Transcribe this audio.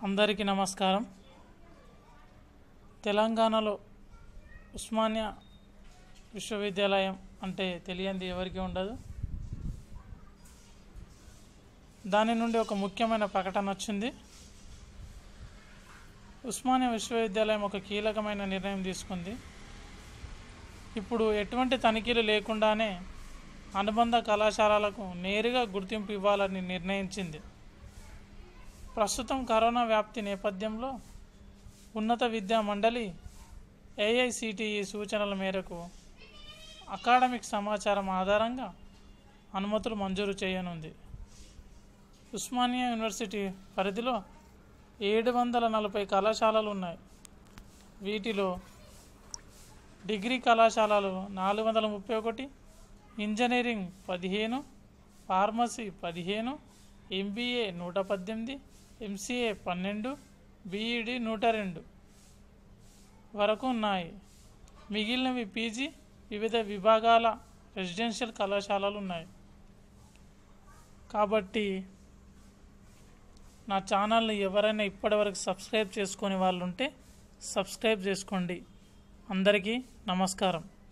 అందరికీ నమస్కారం తెలంగాణలో ఉస్మానియా విశ్వవిద్యాలయం అంటే తెలియంది ఎవరికి ఉండదు దాని నుండి ఒక ముఖ్యమైన ప్రకటన వచ్చింది ఉస్మానియా విశ్వవిద్యాలయం ఒక కీలకమైన నిర్ణయం తీసుకుంది ఇప్పుడు ఎటువంటి తనిఖీలు లేకుండానే అనుబంధ కళాశాలలకు నేరుగా గుర్తింపు ఇవ్వాలని నిర్ణయించింది ప్రస్తుతం కరోనా వ్యాప్తి నేపథ్యంలో ఉన్నత విద్యా మండలి ఏఐసిటిఈ సూచనల మేరకు అకాడమిక్ సమాచారం ఆధారంగా అనుమతులు మంజూరు చేయనుంది ఉస్మానియా యూనివర్సిటీ పరిధిలో ఏడు వందల నలభై కళాశాలలు ఉన్నాయి వీటిలో డిగ్రీ కళాశాలలు నాలుగు వందల ముప్పై ఒకటి ఇంజనీరింగ్ పదిహేను ఫార్మసీ పదిహేను ఎంబీఏ నూట పద్దెనిమిది ఎంసీఏ పన్నెండు బీఈడి నూట రెండు వరకు ఉన్నాయి మిగిలినవి పీజీ వివిధ విభాగాల రెసిడెన్షియల్ కళాశాలలు ఉన్నాయి కాబట్టి నా ఛానల్ని ఎవరైనా ఇప్పటివరకు సబ్స్క్రైబ్ చేసుకొని వాళ్ళు ఉంటే సబ్స్క్రైబ్ చేసుకోండి అందరికీ నమస్కారం